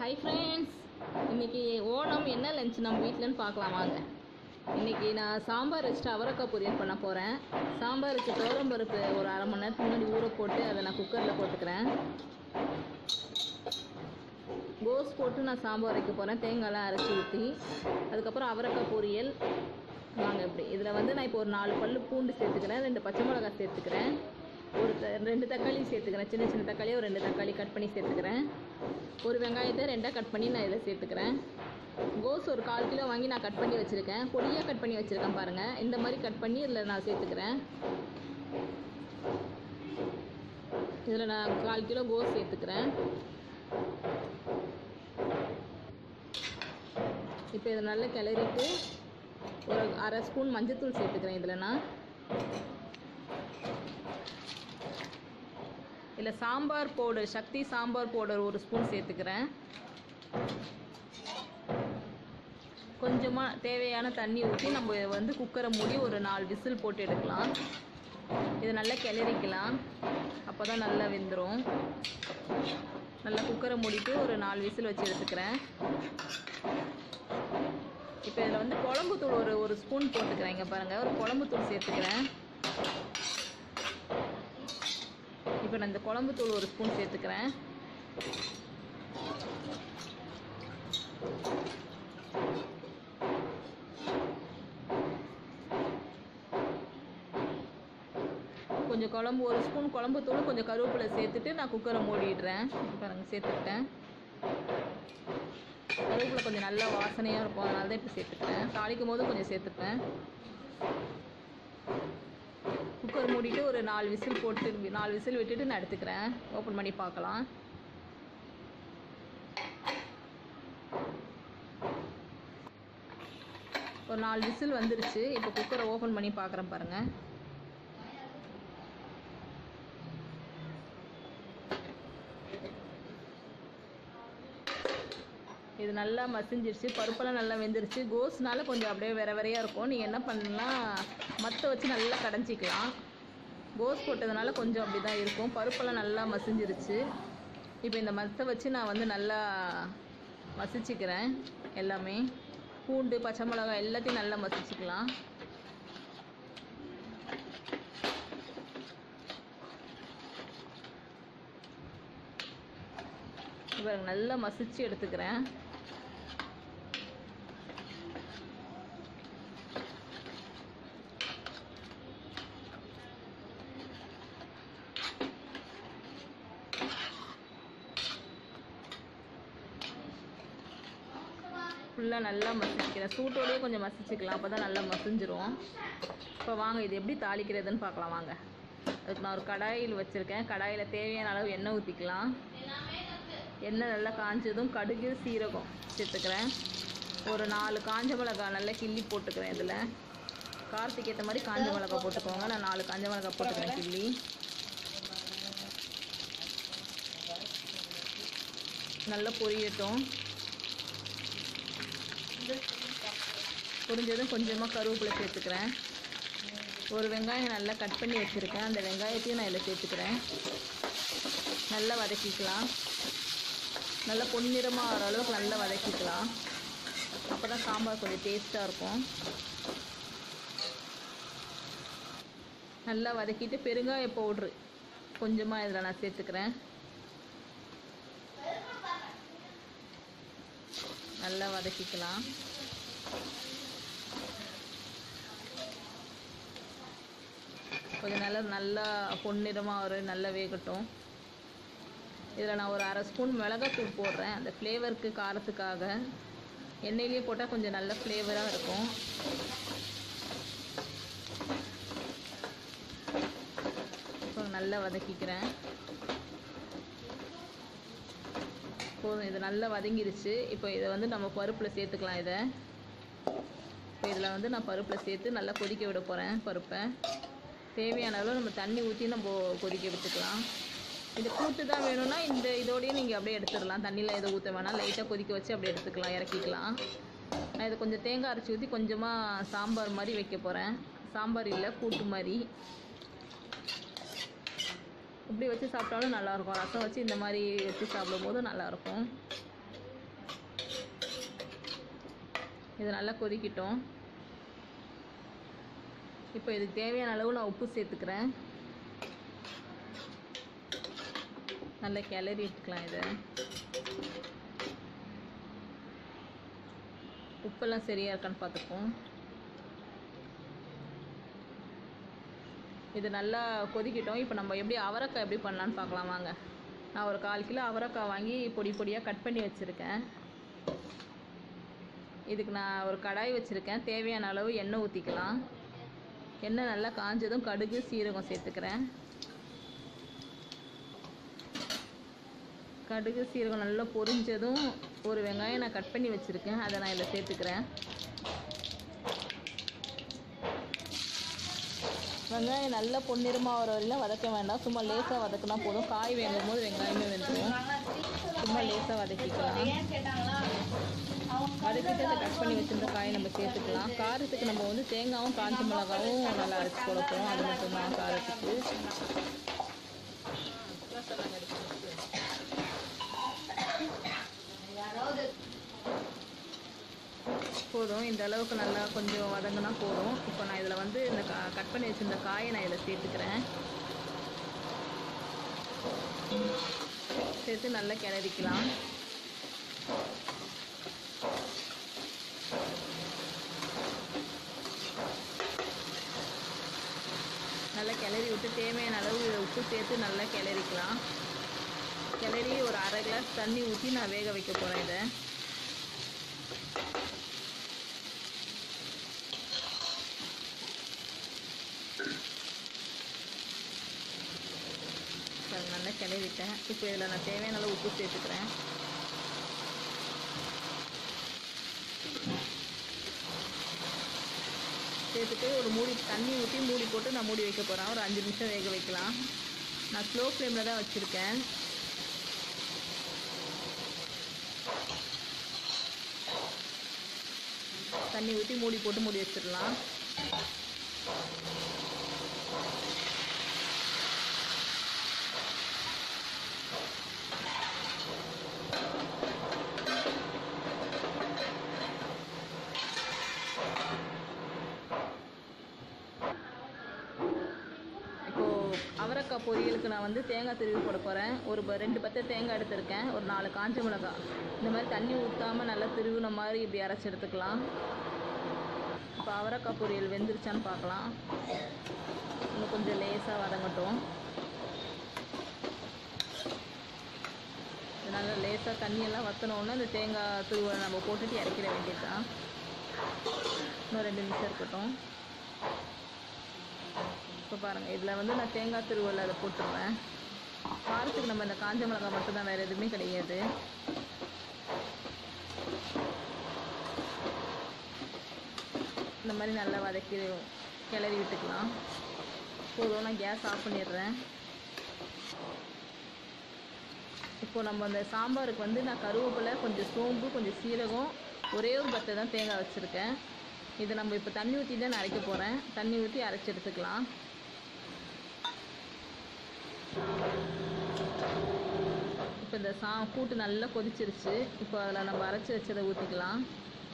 hi friends இன்னைக்கு ஓணம் என்ன lunch நம்ம வீட்டிலன்னு பார்க்கலாம் வாங்க இன்னைக்கு நான் சாம்பார் வச்சுட்டு அவரைக்காய் பொரியல் பண்ண போகிறேன் சாம்பாருக்கு துவரம் பருப்பு ஒரு அரை மணி நேரத்துக்கு முன்னாடி ஊற போட்டு அதை நான் குக்கரில் போட்டுக்கிறேன் கோஸ் போட்டு நான் சாம்பார் வைக்க போகிறேன் தேங்காய்லாம் அரைச்சி ஊற்றி அதுக்கப்புறம் அவரைக்காய் பொரியல் வாங்க இப்படி இதில் வந்து நான் இப்போ ஒரு நாலு பல்லு பூண்டு சேர்த்துக்கிறேன் ரெண்டு பச்சை மிளகாய் சேர்த்துக்கிறேன் ஒரு த- ரெண்டு தக்காளி சேர்த்துக்கிறேன் சின்ன சின்ன தக்காளியை ஒரு ரெண்டு தக்காளி கட் பண்ணி சேர்த்துக்கிறேன் ஒரு வெங்காயத்தை ரெண்டாக கட் பண்ணி நான் இதில் சேர்த்துக்கிறேன் கோஸ் ஒரு கால் கிலோ வாங்கி நான் கட் பண்ணி வச்சுருக்கேன் பொடியாக கட் பண்ணி வச்சுருக்கேன் பாருங்கள் இந்த மாதிரி கட் பண்ணி இதில் நான் சேர்த்துக்கிறேன் இதில் நான் கால் கிலோ கோஸ் சேர்த்துக்கிறேன் இப்போ இதை நல்லா கிளறிட்டு ஒரு அரை ஸ்பூன் மஞ்சத்தூள் சேர்த்துக்கிறேன் இதில் நான் இதில் சாம்பார் பவுடர் சக்தி சாம்பார் பவுடர் ஒரு ஸ்பூன் சேர்த்துக்கிறேன் கொஞ்சமாக தேவையான தண்ணி ஊற்றி நம்ம வந்து குக்கரை மூடி ஒரு நாலு விசில் போட்டு எடுக்கலாம் இதை நல்லா கிளறிக்கலாம் அப்போ தான் நல்லா வெந்துடும் நல்லா குக்கரை மூடிட்டு ஒரு நாலு விசில் வச்சு எடுத்துக்கிறேன் இப்போ இதில் வந்து குழம்பு தூள் ஒரு ஒரு ஸ்பூன் போட்டுக்கிறேன் இங்கே பாருங்கள் ஒரு குழம்பு தூள் சேர்த்துக்கிறேன் இப்போ நான் இந்த குழம்பு தூள் ஒரு ஸ்பூன் சேர்த்துக்கிறேன் கொஞ்சம் குழம்பு ஒரு ஸ்பூன் குழம்பு தூள் கொஞ்சம் கருவேப்பிலை சேர்த்துட்டு நான் குக்கரை மூடிடுறேன் பாருங்க சேர்த்துக்கிட்டேன் கருவேப்பிலை கொஞ்சம் நல்லா வாசனையாக இருக்கும் அதனால தான் இப்போ சேர்த்துக்கிறேன் தாளிக்கும் போது கொஞ்சம் சேர்த்துப்பேன் குக்கர் மூடிட்டு ஒரு நாலு விசில் போட்டு நாலு விசில் விட்டுட்டு நான் எடுத்துக்கிறேன் ஓப்பன் பண்ணி பார்க்கலாம் ஒரு நாலு விசில் வந்துருச்சு இப்போ குக்கரை ஓப்பன் பண்ணி பார்க்குறேன் பாருங்கள் இது நல்லா மசிஞ்சிருச்சு பருப்பெல்லாம் நல்லா வெந்துருச்சு கோஸ்னால கொஞ்சம் அப்படியே வேற வேறையாக இருக்கும் நீங்கள் என்ன பண்ணலாம் மற்ற வச்சு நல்லா கடைஞ்சிக்கலாம் கோஸ் போட்டதுனால கொஞ்சம் அப்படி தான் இருக்கும் பருப்பெல்லாம் நல்லா மசிஞ்சிருச்சு இப்போ இந்த மத்தை வச்சு நான் வந்து நல்லா மசிச்சுக்கிறேன் எல்லாமே பூண்டு பச்சை மிளகாய் எல்லாத்தையும் நல்லா மசிச்சுக்கலாம் இப்போ நல்லா மசிச்சு எடுத்துக்கிறேன் ஃபுல்லாக நல்லா மசிச்சுக்கிறேன் சூட்டோடயே கொஞ்சம் மசிச்சுக்கலாம் அப்போ தான் நல்லா மசிஞ்சிரும் இப்போ வாங்க இது எப்படி தாளிக்கிறதுன்னு பார்க்கலாம் வாங்க அதுக்கு நான் ஒரு கடாயில் வச்சுருக்கேன் கடாயில் தேவையான அளவு எண்ணெய் ஊற்றிக்கலாம் எண்ணெய் நல்லா காஞ்சதும் கடுகு சீரகம் சேர்த்துக்கிறேன் ஒரு நாலு காஞ்ச மிளகாய் நல்லா கிள்ளி போட்டுக்கிறேன் இதில் காரத்துக்கு ஏற்ற மாதிரி காஞ்ச மிளகாய் போட்டுக்கோங்க நான் நாலு காஞ்ச மிளகாய் போட்டுக்கிறேன் கிள்ளி நல்லா பொரியட்டும் பொரிஞ்சதும் கொஞ்சமாக கருவேப்பிலை சேர்த்துக்கிறேன் ஒரு வெங்காயம் நல்லா கட் பண்ணி வச்சுருக்கேன் அந்த வெங்காயத்தையும் நான் இதில் சேர்த்துக்கிறேன் நல்லா வதக்கிக்கலாம் நல்லா பொன்னிறமாக ஆகிற அளவுக்கு நல்லா வதக்கிக்கலாம் அப்போ தான் சாம்பார் கொஞ்சம் டேஸ்ட்டாக இருக்கும் நல்லா வதக்கிட்டு பெருங்காய பவுட்ரு கொஞ்சமாக இதில் நான் சேர்த்துக்கிறேன் நல்லா வதக்கிக்கலாம் கொஞ்சம் நல்லா நல்லா பொன்னிறமாக ஒரு நல்லா வேகட்டும் இதில் நான் ஒரு அரை ஸ்பூன் மிளகாத்தூள் போடுறேன் அந்த ஃப்ளேவருக்கு காரத்துக்காக எண்ணெயிலேயே போட்டால் கொஞ்சம் நல்ல ஃப்ளேவராக இருக்கும் இப்போ நல்லா வதக்கிக்கிறேன் போதும் இது நல்லா வதங்கிருச்சு இப்போ இதை வந்து நம்ம பருப்பில் சேர்த்துக்கலாம் இதை இப்போ இதில் வந்து நான் பருப்பில் சேர்த்து நல்லா கொதிக்க விட போகிறேன் பருப்பை தேவையான அளவு நம்ம தண்ணி ஊற்றி நம்ம கொதிக்க விட்டுக்கலாம் இது கூட்டு தான் வேணும்னா இந்த இதோடய நீங்கள் அப்படியே எடுத்துடலாம் தண்ணியில் எதுவும் ஊற்ற வேணாம் லைட்டாக கொதிக்க வச்சு அப்படியே எடுத்துக்கலாம் இறக்கிக்கலாம் நான் இதை கொஞ்சம் தேங்காய் அரைச்சி ஊற்றி கொஞ்சமாக சாம்பார் மாதிரி வைக்க போகிறேன் சாம்பார் இல்லை கூட்டு மாதிரி இப்படி வச்சு சாப்பிட்டாலும் நல்லாயிருக்கும் ரசம் வச்சு இந்த மாதிரி வச்சு சாப்பிடும்போது நல்லாயிருக்கும் இது நல்லா கொதிக்கட்டும் இப்போ இதுக்கு தேவையான அளவு நான் உப்பு சேர்த்துக்கிறேன் நல்லா கிளறி எடுத்துக்கலாம் இதை உப்பெல்லாம் சரியாக இருக்கான்னு பார்த்துப்போம் இது நல்லா கொதிக்கட்டும் இப்போ நம்ம எப்படி அவரைக்காய் எப்படி பண்ணலான்னு பார்க்கலாம் வாங்க நான் ஒரு கால் கிலோ அவரைக்காய் வாங்கி பொடி பொடியாக கட் பண்ணி வச்சுருக்கேன் இதுக்கு நான் ஒரு கடாய் வச்சுருக்கேன் தேவையான அளவு எண்ணெய் ஊற்றிக்கலாம் எண்ணெய் நல்லா காஞ்சதும் கடுகு சீரகம் சேர்த்துக்கிறேன் கடுகு சீரகம் நல்லா பொரிஞ்சதும் ஒரு வெங்காயம் நான் கட் பண்ணி வச்சுருக்கேன் அதை நான் இதில் சேர்த்துக்கிறேன் வெங்காயம் நல்லா பொன்னிறமாக வர வரையிலும் வதக்க வேண்டாம் சும்மா லேசாக வதக்கினா போதும் காய் வேகும் போது வெங்காயமே வெந்துடும் சும்மா லேசாக வதக்கிக்கலாம் வதக்கிட்டு அதை கட் பண்ணி வச்சிருந்த காயை நம்ம சேர்த்துக்கலாம் காரத்துக்கு நம்ம வந்து தேங்காயும் காஞ்ச மிளகாவும் நல்லா அரைச்சி கொடுப்போம் அது மட்டும்தான் காரத்துக்கு போதும் இந்த அளவுக்கு நல்லா கொஞ்சம் வதங்கினா போதும் இப்போ நான் இதில் வந்து இந்த கா கட் பண்ணி வச்சிருந்த காயை நான் இதில் சேர்த்துக்கிறேன் சேர்த்து நல்லா கிளறிக்கலாம் நல்லா கிளறி விட்டு தேவையான அளவு உப்பு சேர்த்து நல்லா கிளறிக்கலாம் கிளறி ஒரு அரை கிளாஸ் தண்ணி ஊற்றி நான் வேக வைக்க போகிறேன் இதை அது நல்லா கிளறிட்டேன் இப்போ இதில் நான் தேவையான அளவு உப்பு சேர்த்துக்கிறேன் சேர்த்துட்டு ஒரு மூடி தண்ணி ஊற்றி மூடி போட்டு நான் மூடி வைக்க போகிறேன் ஒரு அஞ்சு நிமிஷம் வேக வைக்கலாம் நான் ஸ்லோ ஃப்ளேமில் தான் வச்சுருக்கேன் தண்ணி ஊற்றி மூடி போட்டு மூடி வச்சிடலாம் இப்போது அவரைக்காய் பொரியலுக்கு நான் வந்து தேங்காய் திருவி போட போகிறேன் ஒரு ப- ரெண்டு பத்தை தேங்காய் எடுத்திருக்கேன் ஒரு நாலு காஞ்ச மிளகாய் இந்த மாதிரி தண்ணி ஊற்றாமல் நல்லா திருவின மாதிரி இப்படி அரைச்சி எடுத்துக்கலாம் இப்போ அவரைக்காய் பொரியல் வெந்துருச்சான்னு பார்க்கலாம் இன்னும் கொஞ்சம் லேசாக வதங்கட்டும் இது நல்லா லேசாக தண்ணியெல்லாம் வற்றினோன்னே இந்த தேங்காய் துருவலை நம்ம போட்டுட்டு இறக்கிட வேண்டியதுதான் இன்னும் ரெண்டு நிமிஷம் இருக்கட்டும் இப்போ பாருங்கள் இதில் வந்து நான் தேங்காய் திருவள்ள அதை போட்டுருவேன் காரத்துக்கு நம்ம இந்த காஞ்ச மிளகாய் மட்டும்தான் வேறு எதுவுமே கிடையாது இந்த மாதிரி நல்லா வதக்கி கிளறி விட்டுக்கலாம் போதும் நான் கேஸ் ஆஃப் பண்ணிடுறேன் இப்போ நம்ம அந்த சாம்பாருக்கு வந்து நான் கருவேப்பிலை கொஞ்சம் சோம்பு கொஞ்சம் சீரகம் ஒரே ஒரு பத்தை தான் தேங்காய் வச்சுருக்கேன் இதை நம்ம இப்போ தண்ணி ஊற்றி தான் நான் அரைக்க போகிறேன் தண்ணி ஊற்றி அரைச்சி எடுத்துக்கலாம் இப்போ இந்த சா கூட்டு நல்லா கொதிச்சிருச்சு இப்போ அதில் நம்ம அரைச்சி வச்சதை ஊற்றிக்கலாம்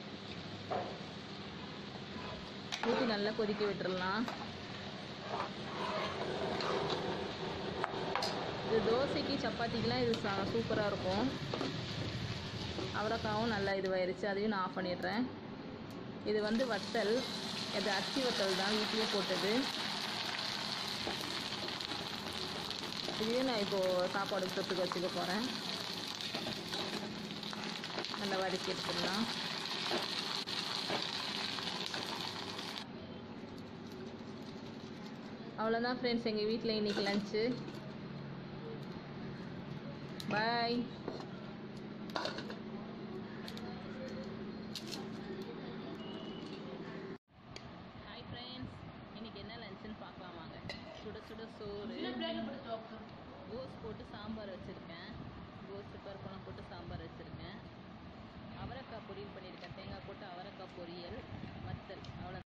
ஊற்றி நல்லா கொதிக்க விட்டுறலாம் இது தோசைக்கு சப்பாத்திக்கெலாம் இது சா சூப்பராக இருக்கும் அவரைக்காவும் நல்லா இதுவாயிருச்சு அதையும் நான் ஆஃப் பண்ணிடுறேன் இது வந்து வத்தல் இது அரிசி வத்தல் தான் வீட்டிலே போட்டது இதையும் நான் இப்போது சாப்பாடுக்கு தொட்டுக்க வச்சுக்க போகிறேன் நல்லா வதக்கி எடுத்துடலாம் அவ்வளோதான் ஃப்ரெண்ட்ஸ் எங்கள் வீட்டில் இன்னைக்கு லஞ்சு பாய் ஹாய் ஃப்ரெண்ட்ஸ் இன்னைக்கு என்ன லஞ்சுன்னு பார்க்கலாம் வாங்க சுட சுட சோறு கோஸ் போட்டு சாம்பார் வச்சுருக்கேன் கோஸ் பருப்பெல்லாம் போட்டு சாம்பார் வச்சுருக்கேன் அவரைக்காய் பொரியல் பண்ணியிருக்கேன் தேங்காய் போட்டு அவரைக்காய் பொரியல் வத்தல் அவ்வளோ